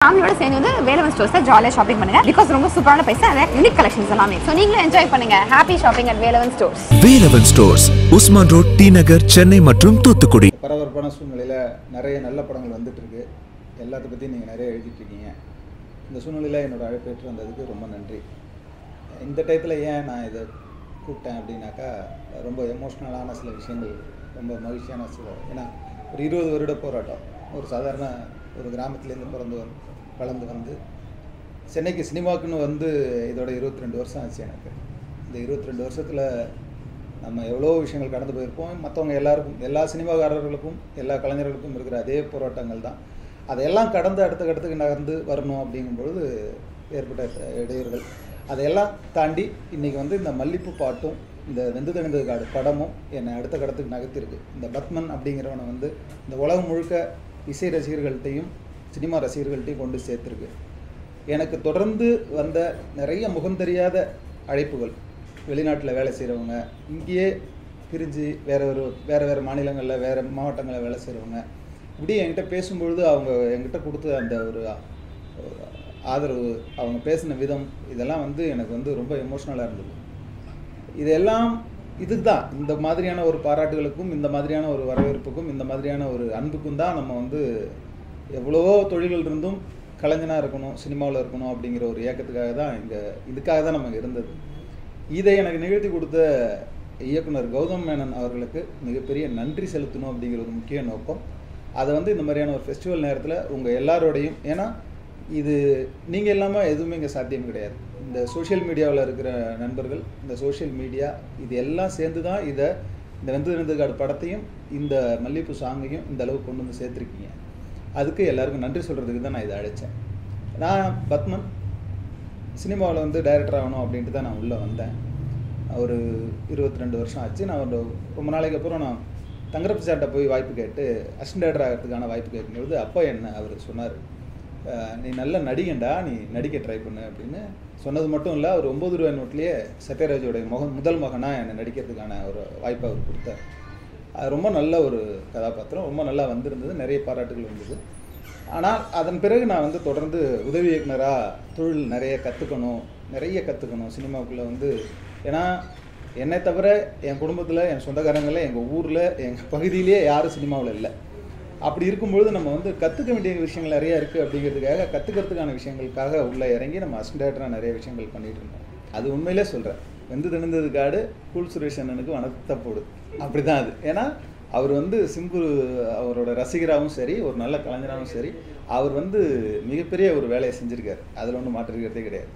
ஃபேமிலியோட சேர்ந்து வந்து வேலவன் ஸ்டோர்ஸை ஜாலியாக ஷாப்பிங் பண்ணுங்க பிகாஸ் ரொம்ப சூப்பரான பைசா நிறைய யூனிக் கலெக்ஷன்ஸ் எல்லாமே ஸோ நீங்களும் என்ஜாய் பண்ணுங்க happy shopping at Velavan stores Velavan stores Usman road T Nagar Chennai மற்றும் தூத்துக்குடி பரபரப்பான சூழ்நிலையில் நிறைய நல்ல படங்கள் வந்துட்டு இருக்கு எல்லாத்த பற்றியும் நீங்கள் நிறைய எழுதிட்டு இருக்கீங்க இந்த சூழ்நிலையில் என்னோட அழைப்பேற்று வந்ததுக்கு ரொம்ப நன்றி இந்த டயத்தில் ஏன் நான் இதை கூப்பிட்டேன் அப்படின்னாக்கா ரொம்ப எமோஷ்னலான சில விஷயங்கள் ரொம்ப மகிழ்ச்சியான சில ஏன்னா ஒரு இருபது வருட போராட்டம் ஒரு சாதாரண ஒரு கிராமத்துலேருந்து பிறந்து வந்து வளர்ந்து வந்து சென்னைக்கு சினிமாவுக்குன்னு வந்து இதோட இருபத்தி ரெண்டு வருஷம் ஆச்சு எனக்கு இந்த இருபத்தி ரெண்டு வருஷத்தில் நம்ம எவ்வளோ விஷயங்கள் கடந்து போயிருப்போம் மற்றவங்க எல்லாருக்கும் எல்லா சினிமாக்காரர்களுக்கும் எல்லா கலைஞர்களுக்கும் இருக்கிற அதே போராட்டங்கள் தான் அதையெல்லாம் கடந்து அடுத்த கட்டத்துக்கு நகர்ந்து வரணும் அப்படிங்கும்பொழுது ஏற்பட்ட இடையூறுகள் அதையெல்லாம் தாண்டி இன்றைக்கி வந்து இந்த மல்லிப்பூ பாட்டும் இந்த வெந்து தணிந்தது காடு படமும் என்னை அடுத்த கடத்துக்கு நகர்த்திருக்கு இந்த பத்மன் அப்படிங்கிறவனை வந்து இந்த உலகம் முழுக்க இசை ரசிகர்கள்ட்டையும் சினிமா ரசிகர்கள்ட்டையும் கொண்டு சேர்த்துருக்கு எனக்கு தொடர்ந்து வந்த நிறைய முகம் தெரியாத அழைப்புகள் வெளிநாட்டில் வேலை செய்கிறவங்க இங்கேயே பிரிஞ்சு வேற ஒரு வேறு வேறு மாநிலங்களில் வேறு மாவட்டங்களில் வேலை செய்கிறவங்க இப்படி என்கிட்ட பேசும்பொழுது அவங்க என்கிட்ட கொடுத்த அந்த ஒரு ஒரு ஆதரவு அவங்க பேசின விதம் இதெல்லாம் வந்து எனக்கு வந்து ரொம்ப எமோஷ்னலாக இருந்தது இதெல்லாம் இதுதான் இந்த மாதிரியான ஒரு பாராட்டுகளுக்கும் இந்த மாதிரியான ஒரு வரவேற்புக்கும் இந்த மாதிரியான ஒரு அன்புக்கும் தான் நம்ம வந்து எவ்வளவோ தொழில்கள் இருந்தும் கலைஞனாக இருக்கணும் சினிமாவில் இருக்கணும் அப்படிங்கிற ஒரு இயக்கத்துக்காக தான் இங்கே இதுக்காக தான் நம்ம இருந்தது இதை எனக்கு நிகழ்த்தி கொடுத்த இயக்குனர் கௌதம் மேனன் அவர்களுக்கு மிகப்பெரிய நன்றி செலுத்தணும் அப்படிங்கிற ஒரு முக்கிய நோக்கம் அதை வந்து இந்த மாதிரியான ஒரு ஃபெஸ்டிவல் நேரத்தில் உங்கள் எல்லாரோடையும் ஏன்னா இது நீங்கள் இல்லாமல் எதுவுமே இங்கே சாத்தியம் கிடையாது இந்த சோஷியல் மீடியாவில் இருக்கிற நண்பர்கள் இந்த சோஷியல் மீடியா இது எல்லாம் சேர்ந்து தான் இதை இந்த வெந்து இருந்ததுக்காடு படத்தையும் இந்த மல்லிகைப்பூ சாங்கையும் இந்த அளவுக்கு கொண்டு வந்து சேர்த்துருக்கீங்க அதுக்கு எல்லாருக்கும் நன்றி சொல்கிறதுக்கு தான் நான் இதை அழைச்சேன் நான் பத்மன் சினிமாவில் வந்து டைரக்டர் ஆகணும் அப்படின்ட்டு தான் நான் உள்ளே வந்தேன் ஒரு இருபத்தி ரெண்டு வருஷம் ஆச்சு நான் ஒரு ரொம்ப நாளைக்கு அப்புறம் நான் தங்கரப்பு சார்கிட்ட போய் வாய்ப்பு கேட்டு அசிஸ்டன்ட் டைரக்டர் ஆகிறதுக்கான வாய்ப்பு கேட்கும்போது அப்போ என்ன அவர் சொன்னார் "அஹ், நீ நல்ல நடிகண்டா நீ நடிக்க ட்ரை பண்ணு அப்படின்னு சொன்னது மட்டும் இல்லை அவர் ஒம்பது ரூபாய் நோட்லேயே சத்யராஜோடைய மகன் முதல் மகனாக என்னை நடிக்கிறதுக்கான ஒரு வாய்ப்பை அவர் கொடுத்தார் அது ரொம்ப நல்ல ஒரு கதாபாத்திரம் ரொம்ப நல்லா வந்திருந்தது நிறைய பாராட்டுகள் வந்தது ஆனால் அதன் பிறகு நான் வந்து தொடர்ந்து உதவி இயக்குனராக தொழில் நிறைய கற்றுக்கணும் நிறைய கற்றுக்கணும் சினிமாவுக்குள்ளே வந்து ஏன்னா என்னை தவிர என் குடும்பத்தில் என் சொந்தக்காரங்கள எங்கள் ஊரில் எங்கள் பகுதியிலேயே யாரும் சினிமாவில் இல்லை அப்படி இருக்கும்பொழுது நம்ம வந்து கற்றுக்க வேண்டிய விஷயங்கள் நிறைய இருக்குது அப்படிங்கிறதுக்காக கற்றுக்கிறதுக்கான விஷயங்களுக்காக உள்ளே இறங்கி நம்ம அசிஸ்டன்டாக நிறைய விஷயங்கள் பண்ணிகிட்டு இருந்தோம் அது உண்மையிலே சொல்கிறேன் வெந்து திணிந்தது காடு கூல் சுரேஷ் அண்ணனுக்கு வனத்தை போடு அப்படி தான் அது ஏன்னா அவர் வந்து சிம்பு அவரோட ரசிகராகவும் சரி ஒரு நல்ல கலைஞராகவும் சரி அவர் வந்து மிகப்பெரிய ஒரு வேலையை செஞ்சுருக்காரு அதில் ஒன்றும் மாற்றிருக்கிறதே கிடையாது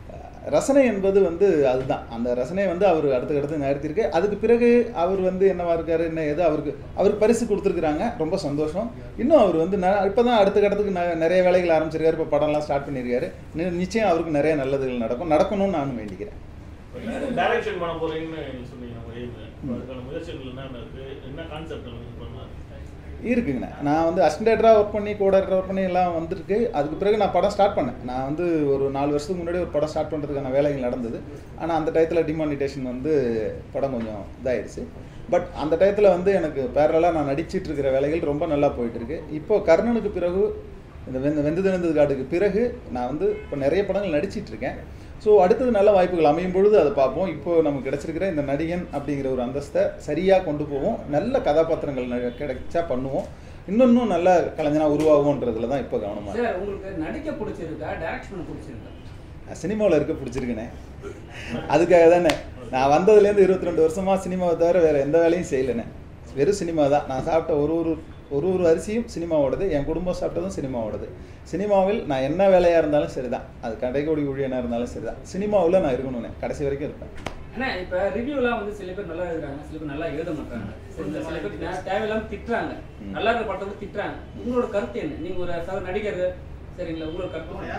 ரசனை என்பது வந்து அதுதான் அந்த ரசனையை வந்து அவர் அடுத்த அடுத்து நிறுத்தியிருக்கு அதுக்கு பிறகு அவர் வந்து என்னவா இருக்காரு என்ன ஏதோ அவருக்கு அவருக்கு பரிசு கொடுத்துருக்குறாங்க ரொம்ப சந்தோஷம் இன்னும் அவர் வந்து இப்போ தான் அடுத்த கட்டத்துக்கு ந- நிறைய வேலைகள் ஆரம்பிச்சிருக்காரு இப்போ படம்லாம் ஸ்டார்ட் பண்ணியிருக்காரு நி- நிச்சயம் அவருக்கு நிறைய நல்லதுகள் நடக்கும் நடக்கணும்னு நானும் வேண்டிக்கிறேன் டைரக்ஷன் பண்ண போறீங்கன்னு சொன்னீங்க உங்க aim. அதுக்கான முயற்சிகள் என்னென்ன இருக்கு என்ன கான்செப்ட் பண்ணலாம் இருக்குங்கண்ணே நான் வந்து அசிஸ்டன்டாக ஒர்க் பண்ணி கூட ஒர்க் பண்ணி எல்லாம் வந்திருக்கு அதுக்கு பிறகு நான் படம் ஸ்டார்ட் பண்ணேன் நான் வந்து ஒரு நாலு வருஷத்துக்கு முன்னாடி ஒரு படம் ஸ்டார்ட் பண்ணுறதுக்கான வேலைகள் நடந்தது ஆனால் அந்த டயத்தில் டிமானிட்டேஷன் வந்து படம் கொஞ்சம் இதாயிடுச்சு பட் அந்த டயத்தில் வந்து எனக்கு பேரலாக நான் நடிச்சிட்டு இருக்கிற வேலைகள் ரொம்ப நல்லா போயிட்டு இருக்கு இப்போ கர்ணனுக்கு பிறகு இந்த வெந்து வெந்து திறந்தது காட்டுக்கு பிறகு நான் வந்து இப்போ நிறைய படங்கள் நடிச்சிட்டு இருக்கேன் ஸோ அடுத்தது நல்ல வாய்ப்புகள் அமையும் பொழுது அதை பார்ப்போம் இப்போ நமக்கு கிடைச்சிருக்கிற இந்த நடிகன் அப்படிங்கிற ஒரு அந்தஸ்தை சரியாக கொண்டு போவோம் நல்ல கதாபாத்திரங்கள் ந- கிடைச்சா பண்ணுவோம் இன்னும் நல்ல கலைஞனாக உருவாகும்ன்றதுல தான் இப்போ கவனமாக இருக்கு. சார் உங்களுக்கு நடிக்க பிடிச்சிருக்கா டைரக்ஷன் பண்ண பிடிச்சிருக்கா சினிமாவில் இருக்க பிடிச்சிருக்குண்ணே அதுக்காக தானே நான் வந்ததுலேருந்து இருபத்தி ரெண்டு வருஷமாக சினிமாவை தவிர வேறு எந்த வேலையும் செய்யலைண்ணே வெறும் சினிமா தான் நான் சாப்பிட்ட ஒரு ஒரு ஒரு ஒரு அரிசியும் சினிமாவோடது என் குடும்பம் சாப்பிட்டதும் சினிமாவோடது சினிமாவில் நான் என்ன வேலையாக இருந்தாலும் சரிதான் அது கடைக்கோடி ஊழியனாக இருந்தாலும் சரிதான் சினிமாவில் நான் இருக்கணும்ண்ணே கடைசி வரைக்கும் இருப்பேன் அண்ணா இப்போ ரிவ்யூலாம் வந்து சில பேர் நல்லா எழுதுறாங்க சில பேர் நல்லா எழுத மாட்டாங்க சில சில பேர் தே- தேவையில்லாம திட்டுறாங்க ம். நல்லா இருக்கிற படத்தை வந்து திட்டுறாங்க உங்களோட கருத்து என்ன நீங்க ஒரு சக நடிகர் சரிங்களா உங்களோட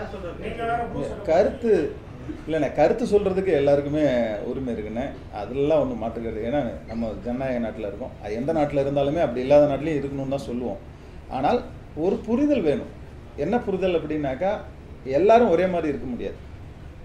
கருத்து கருத்து இல்லைண்ணே கருத்து சொல்கிறதுக்கு எல்லாருக்குமே உரிமை இருக்குண்ணே அதெல்லாம் ஒன்றும் மாற்றுக்கிறது ஏன்னா நம்ம ஜனநாயக நாட்டில் இருக்கோம் அது எந்த நாட்டில் இருந்தாலுமே அப்படி இல்லாத நாட்டிலையும் இருக்கணும்னு தான் சொல்லுவோம் ஆனால் ஒரு புரிதல் வேணும் என்ன புரிதல் அப்படின்னாக்கா எல்லாரும் ஒரே மாதிரி இருக்க முடியாது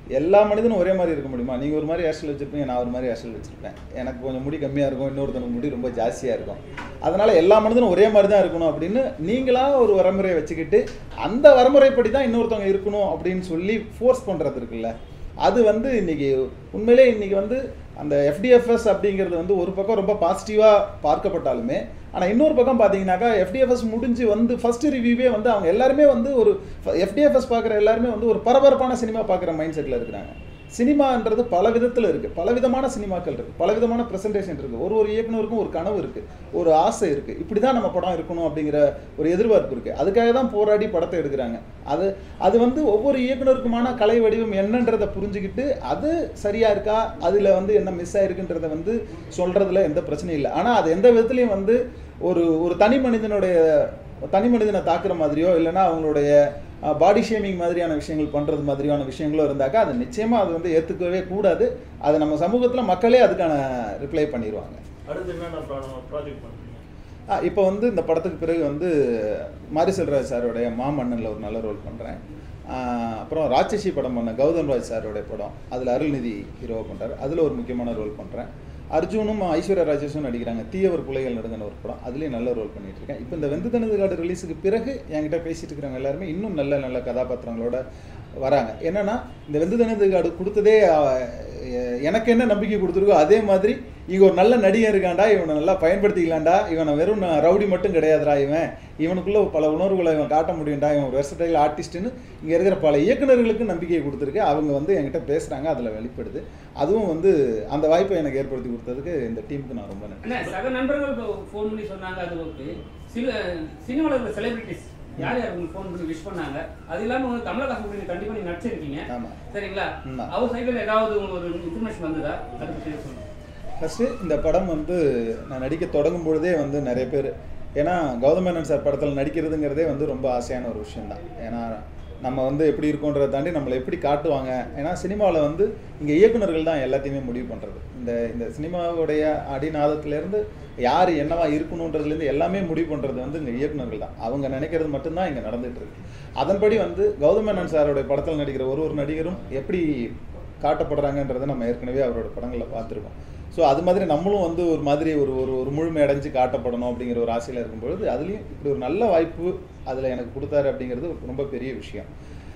எல்லா மனிதனும் ஒரே மாதிரி இருக்க முடியுமா நீங்கள் ஒரு மாதிரி ஹேர் ஸ்டைல் வச்சுருப்பீங்க நான் ஒரு மாதிரி ஹேர் ஸ்டைல் வச்சுருப்பேன் எனக்கு கொஞ்சம் முடி கம்மியாக இருக்கும் இன்னொருத்தனுக்கு முடி ரொம்ப ஜாஸ்தியாக இருக்கும் அதனால் எல்லா மனிதனும் ஒரே மாதிரி தான் இருக்கணும் அப்படின்னு நீங்களாக ஒரு வரமுறையை வச்சுக்கிட்டு அந்த வரமுறைப்படி தான் இன்னொருத்தவங்க இருக்கணும் அப்படின்னு சொல்லி ஃபோர்ஸ் பண்ணுறது இருக்குல்ல அது வந்து இன்னைக்கு உண்மையிலே இன்னைக்கு வந்து அந்த எஃப்டிஎஃப்எஸ் அப்படிங்கிறது வந்து ஒரு பக்கம் ரொம்ப பாசிட்டிவாக பார்க்கப்பட்டாலுமே ஆனால் இன்னொரு பக்கம் பார்த்தீங்கன்னாக்கா எஃப்டிஎஃப்எஸ் முடிஞ்சு வந்து ஃபர்ஸ்ட் ரிவ்யூவே வந்து அவங்க எல்லாருமே வந்து ஒரு எஃப்டிஎஃப்எஸ் பார்க்குற எல்லாருமே வந்து ஒரு பரபரப்பான சினிமா பார்க்குற மைண்ட் செட்டில் இருக்கிறாங்க சினிமான்றது பல விதத்தில் இருக்குது பல விதமான சினிமாக்கள் இருக்குது பல விதமான ப்ரெசன்டேஷன் இருக்குது ஒரு ஒரு இயக்குனருக்கும் ஒரு கனவு இருக்குது ஒரு ஆசை இருக்குது இப்படி தான் நம்ம படம் இருக்கணும் அப்படிங்கிற ஒரு எதிர்பார்ப்பு இருக்குது அதுக்காக தான் போராடி படத்தை எடுக்கிறாங்க அது அது வந்து ஒவ்வொரு இயக்குனருக்குமான கலை வடிவம் என்னன்றதை புரிஞ்சுக்கிட்டு அது சரியா இருக்கா அதில் வந்து என்ன மிஸ் ஆயிருக்குன்றதை வந்து சொல்றதுல எந்த பிரச்சனையும் இல்லை ஆனால் அது எந்த விதத்துலையும் வந்து ஒரு ஒரு தனி மனிதனுடைய தனி மனிதனை தாக்குற மாதிரியோ இல்லைன்னா அவங்களுடைய பாடி ஷேமிங் மாதிரியான விஷயங்கள் பண்ணுறது மாதிரியான விஷயங்களும் இருந்தாக்கா அது நிச்சயமாக அது வந்து ஏற்றுக்கவே கூடாது அது நம்ம சமூகத்தில் மக்களே அதுக்கான ரிப்ளை பண்ணிடுவாங்க அடுத்து என்னென்ன ப்ராஜெக்ட் பண்ணுறீங்க ஆ இப்போ வந்து இந்த படத்துக்கு பிறகு வந்து மாரி செல்வராஜ் சாரோடைய மாமன்னனில் ஒரு நல்ல ரோல் பண்ணுறேன் அப்புறம் ராட்சசி படம் பண்ண கௌதம் ராஜ் சாரோடைய படம் அதில் அருள்நிதி ஹீரோவை பண்ணுறாரு அதில் ஒரு முக்கியமான ரோல் பண்ணுறேன் அர்ஜுனும் ஐஸ்வர்யா ராஜேஷும் நடிக்கிறாங்க தீயவர் பிள்ளைகள் நடுங்கின ஒரு படம் அதுலேயும் நல்ல ரோல் பண்ணிட்டு இருக்கேன் இப்போ இந்த வெந்து தனது காடு ரிலீஸுக்கு பிறகு என்கிட்ட பேசிட்டு இருக்கிறவங்க எல்லாருமே இன்னும் நல்ல நல்ல கதாபாத்திரங்களோட வராங்க என்னன்னா இந்த வெந்து தனது காடு கொடுத்ததே அஹ், எனக்கு என்ன நம்பிக்கை கொடுத்துருக்கோ அதே மாதிரி இங்க ஒரு நல்ல நடிகன் இருக்காண்டா இவனை நல்லா பயன்படுத்திக்கலாம்டா இவனை வெறும் ந- ரவுடி மட்டும் கிடையாதுடா இவன் இவனுக்குள்ள பல உணர்வுகளை இவன் காட்ட முடியும்டா இவன் ஒரு வெர்சடைல் ஆர்டிஸ்ட்னு இங்க இருக்கிற பல இயக்குனர்களுக்கு நம்பிக்கையை கொடுத்துருக்கு அவங்க வந்து என்கிட்ட பேசுறாங்க அதுல வெளிப்படுது அதுவும் வந்து அந்த வாய்ப்பை எனக்கு ஏற்படுத்தி கொடுத்ததுக்கு இந்த டீமுக்கு நான் ரொம்ப நன்றி அண்ணா சக நண்பர்கள் ஃபோன் பண்ணி சொன்னாங்க அது ஓகே சில சினிமாவில் இருக்கிற செலிபிரிட்டிஸ் யார் யார் உங்களுக்கு ஃபோன் பண்ணி விஷ் பண்ணாங்க அது இல்லாம வந்து கமலஹாசன் கூட கண்டிப்பா நீங்க நடிச்சிருக்கீங்க ஆமா. சரிங்களா ஆமா. அவர் சைடுல ஏதாவது உங்களுக்கு ஒரு இன்ஃபர்மேஷன் வந்ததா அதை பத்தி சொல்லுங்க ஃபஸ்ட்டு இந்த படம் வந்து நான் நடிக்க தொடங்கும் பொழுதே வந்து நிறைய பேர் ஏன்னா கௌதம் மேனன் சார் படத்தில் நடிக்கிறதுங்கிறதே வந்து ரொம்ப ஆசையான ஒரு விஷயம்தான் ஏன்னா நம்ம வந்து எப்படி இருக்கோன்றதை தாண்டி நம்மளை எப்படி காட்டுவாங்க ஏன்னா சினிமாவில் வந்து இங்கே இயக்குனர்கள் தான் எல்லாத்தையுமே முடிவு பண்ணுறது இந்த இந்த சினிமாவுடைய அடிநாதத்துலேருந்து யார் என்னவா இருக்கணுன்றதுலேருந்து எல்லாமே முடிவு பண்ணுறது வந்து இங்கே இயக்குனர்கள் தான் அவங்க நினைக்கிறது மட்டும்தான் இங்கே நடந்துட்டு இருக்கு அதன்படி வந்து கௌதம் மேனன் சாரோடைய படத்தில் நடிக்கிற ஒரு ஒரு நடிகரும் எப்படி காட்டப்படுறாங்கன்றதை நம்ம ஏற்கனவே அவரோட படங்களில் பார்த்துருக்கோம் ஸோ அது மாதிரி நம்மளும் வந்து ஒரு மாதிரி ஒரு ஒரு ஒரு முழுமை அடைஞ்சு காட்டப்படணும் அப்படிங்கிற ஒரு ஆசையில் இருக்கும்பொழுது அதுலேயும் இப்படி ஒரு நல்ல வாய்ப்பு அதில் எனக்கு கொடுத்தாரு அப்படிங்கிறது ரொம்ப பெரிய விஷயம்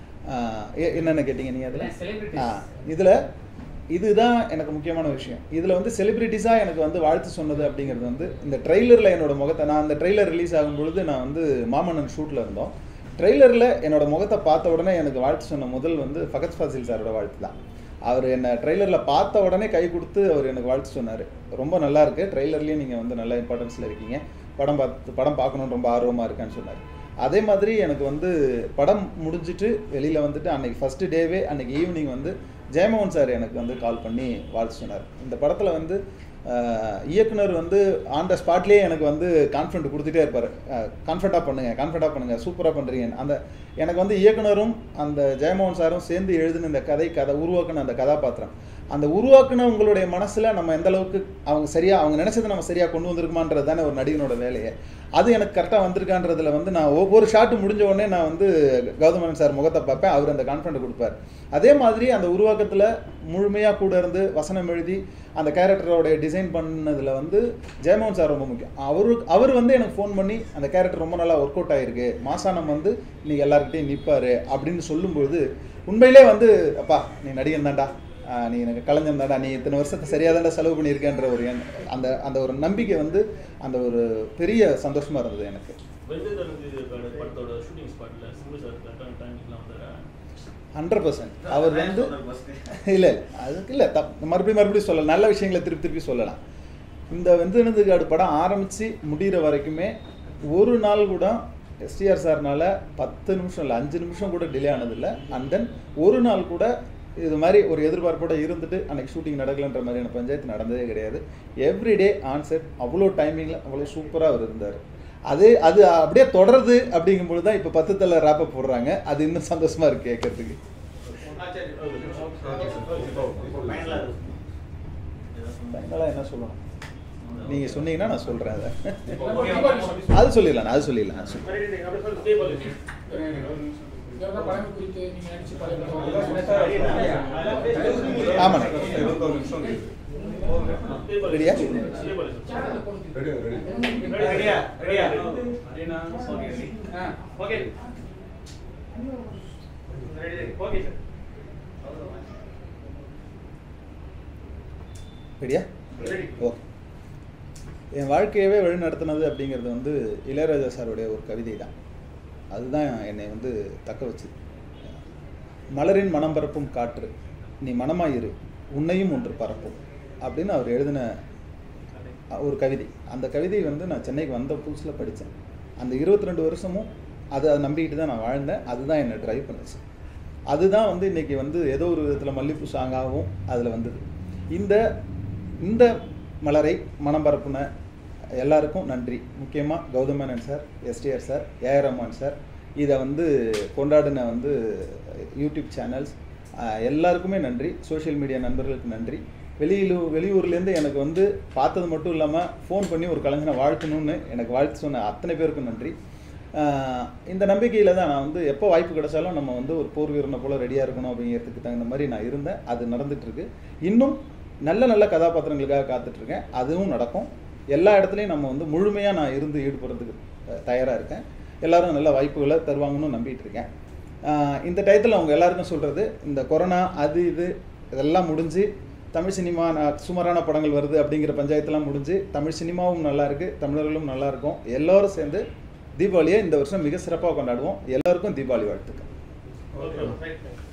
ஆஹ் எ- என்னென்ன கேட்டீங்க நீங்கள் அதில் Celebrities. ஆ இதில் இதுதான் எனக்கு முக்கியமான விஷயம் இதில் வந்து செலிபிரிட்டிஸாக எனக்கு வந்து வாழ்த்து சொன்னது அப்படிங்கிறது வந்து இந்த ட்ரெய்லரில் என்னோட முகத்தை நான் அந்த ட்ரெய்லர் ரிலீஸ் ஆகும் பொழுது நான் வந்து மாமன்னன் ஷூட்டில் இருந்தோம் ட்ரெய்லரில் என்னோட முகத்தை பார்த்த உடனே எனக்கு வாழ்த்து சொன்ன முதல் வந்து ஃபகத் ஃபாசில் சாரோட வாழ்த்து தான் அவர் என்னை ட்ரெய்லரில் பார்த்த உடனே கை கொடுத்து அவர் எனக்கு வாழ்த்து சொன்னார் ரொம்ப நல்லா இருக்கு ட்ரெய்லர்லேயும் நீங்கள் வந்து நல்ல இம்பார்ட்டன்ஸில் இருக்கீங்க படம் பார்த்து படம் பார்க்கணுன்னு ரொம்ப ஆர்வமாக இருக்கான்னு சொன்னார் அதே மாதிரி எனக்கு வந்து படம் முடிஞ்சிட்டு வெளியில் வந்துட்டு அன்னைக்கு ஃபஸ்ட்டு டேவே அன்னைக்கு ஈவினிங் வந்து ஜெயமோகன் சார் எனக்கு வந்து கால் பண்ணி வாழ்த்து சொன்னார் இந்த படத்தில் வந்து ஆஹ், இயக்குனர் வந்து ஆன் த ஸ்பாட்லேயே எனக்கு வந்து கான்ஃபிடென்ட் கொடுத்துட்டே இருப்பார் கான்ஃபிடண்ட்டாக பண்ணுங்க கான்ஃபிடண்ட்டாக பண்ணுங்க சூப்பராக பண்ணுறீங்க அந்த எனக்கு வந்து இயக்குனரும் அந்த ஜெயமோகன் சாரும் சேர்ந்து எழுதின இந்த கதை கதை உருவாக்குன அந்த கதாபாத்திரம் அந்த உருவாக்குன உங்களுடைய மனசில் நம்ம எந்த அளவுக்கு அவங்க சரியா அவங்க நினைச்சதை நம்ம சரியா கொண்டு வந்திருக்குமான்றது தானே ஒரு நடிகனோட வேலையே அது எனக்கு கரெக்டாக வந்திருக்கான்றதுல வந்து நான் ஒவ்வொரு ஷாட்டு முடிஞ்ச உடனே நான் வந்து கௌதமன் சார் முகத்தை பார்ப்பேன் அவர் அந்த கான்ஃபிடண்ட் கொடுப்பார் அதே மாதிரி அந்த உருவாக்கத்தில் முழுமையாக கூட இருந்து வசனம் எழுதி அந்த கேரக்டரோடைய டிசைன் பண்ணதில் வந்து ஜெயமோகன் சார் ரொம்ப முக்கியம் அவரு அவர் வந்து எனக்கு ஃபோன் பண்ணி அந்த கேரக்டர் ரொம்ப நல்லா ஒர்க் அவுட் ஆயிருக்கு மாசானம் வந்து இன்னைக்கு எல்லாருக்கிட்டையும் நிற்பாரு அப்படின்னு சொல்லும்போது உண்மையிலே வந்து அப்பா நீ நடிகன் தான்டா ஆஹ் நீ எனக்கு கலைஞன் தான்டா நீ இத்தனை வருஷத்தை சரியாக தான்டா செலவு பண்ணியிருக்கேன்ற ஒரு எண்ண- அந்த அந்த ஒரு நம்பிக்கை வந்து அந்த ஒரு பெரிய சந்தோஷமா இருந்தது எனக்கு வெந்து தனது படத்தோட ஷூட்டிங் ஸ்பாட்ல சிம்பு சார் கரெக்டான டைம்லாம் வந்தாரா ஹண்ட்ரட் பர்சன்ட் அவர் வந்து இல்லை இல்லை அதுக்கு இல்லை தப் மறுபடியும் மறுபடியும் சொல்லலாம் நல்ல விஷயங்களை திருப்பி திருப்பி சொல்லலாம் இந்த வெந்தனது காடு படம் ஆரம்பித்து முடிகிற வரைக்குமே ஒரு நாள் கூட எஸ்டிஆர் சார்னால பத்து நிமிஷம் இல்லை அஞ்சு நிமிஷம் கூட டிலே ஆனதில்லை அண்ட் தென் ஒரு நாள் கூட இது மாதிரி ஒரு எதிர்பார்ப்போட இருந்துட்டு அன்னைக்கு ஷூட்டிங் நடக்கலன்ற மாதிரியான பஞ்சாயத்து நடந்ததே கிடையாது எவ்ரிடே ஆன்செட் அவ்வளோ டைமிங்கில் அவ்வளோ சூப்பராக அவர் இருந்தார் அது அது அப்படியே தொடருது அப்படிங்கும்பொழுது தான் இப்போ பத்து தலை ராப்பை போடுறாங்க அது இன்னும் சந்தோஷமா இருக்கு கேட்கறதுக்கு ஃபைனலாக என்ன சொல்லணும் நீங்கள் சொன்னீங்கன்னா நான் சொல்கிறேன் அதை அது சொல்லிடலாம் அது சொல்லிடலாம் அது சொல்லிடலாம் இவரதான் படங்கள் குறித்து நீங்க நினைச்சு ஆமாண்ணே ரெடியா ரெடியா ஓகே என் வாழ்க்கையவே வழிநடத்தினது அப்படிங்கிறது வந்து இளையராஜா சாருடைய ஒரு கவிதை தான் அதுதான் என்னை வந்து தக்க வச்சுது மலரின் மனம் பரப்பும் காற்று நீ மனமாயிரு உன்னையும் ஒன்று பரப்பும் அப்படின்னு அவர் எழுதின ஒரு கவிதை அந்த கவிதை வந்து நான் சென்னைக்கு வந்த புதுசில் படித்தேன் அந்த இருபத்தி ரெண்டு வருஷமும் அதை அதை நம்பிக்கிட்டு தான் நான் வாழ்ந்தேன் அதுதான் என்னை ட்ரைவ் பண்ணுச்சு அதுதான் வந்து இன்னைக்கு வந்து ஏதோ ஒரு விதத்தில் மல்லிப்பூ சாங்காகவும் அதில் வந்தது இந்த இந்த மலரை மனம் பரப்புன எல்லாருக்கும் நன்றி முக்கியமாக Gautham Menon sir STR sir AR Rahman sir இதை வந்து கொண்டாடின வந்து யூடியூப் சேனல்ஸ் எல்லாருக்குமே நன்றி சோஷியல் மீடியா நண்பர்களுக்கு நன்றி வெளியிலு வெளியூர்லேருந்து எனக்கு வந்து பார்த்தது மட்டும் இல்லாமல் ஃபோன் பண்ணி ஒரு கலைஞனை வாழ்த்தணும்னு எனக்கு வாழ்த்து சொன்ன அத்தனை பேருக்கும் நன்றி ஆஹ் இந்த நம்பிக்கையில் தான் நான் வந்து எப்போ வாய்ப்பு கிடைச்சாலும் நம்ம வந்து ஒரு போர் வீரனை போல் ரெடியாக இருக்கணும் அப்படிங்கிறதுக்கு தகுந்த மாதிரி நான் இருந்தேன் அது நடந்துகிட்ருக்கு இன்னும் நல்ல நல்ல கதாபாத்திரங்களுக்காக காத்துட்ருக்கேன் அதுவும் நடக்கும் எல்லா இடத்துலையும் நம்ம வந்து முழுமையாக நான் இருந்து ஈடுபடுறதுக்கு தயாராக இருக்கேன் எல்லாரும் நல்ல வாய்ப்புகளை தருவாங்கன்னு நம்பிட்டு இருக்கேன் ஆஹ் இந்த டயத்தில் அவங்க எல்லாருக்கும் சொல்கிறது இந்த கொரோனா அது இது இதெல்லாம் முடிஞ்சு தமிழ் சினிமா ந- சுமாரான படங்கள் வருது அப்படிங்கிற பஞ்சாயத்தெல்லாம் முடிஞ்சு தமிழ் சினிமாவும் நல்லா இருக்கு தமிழர்களும் நல்லா இருக்கும் எல்லாரும் சேர்ந்து தீபாவளியை இந்த வருஷம் மிக சிறப்பாக கொண்டாடுவோம் எல்லாருக்கும் தீபாவளி வாழ்த்துக்கள் ஓகே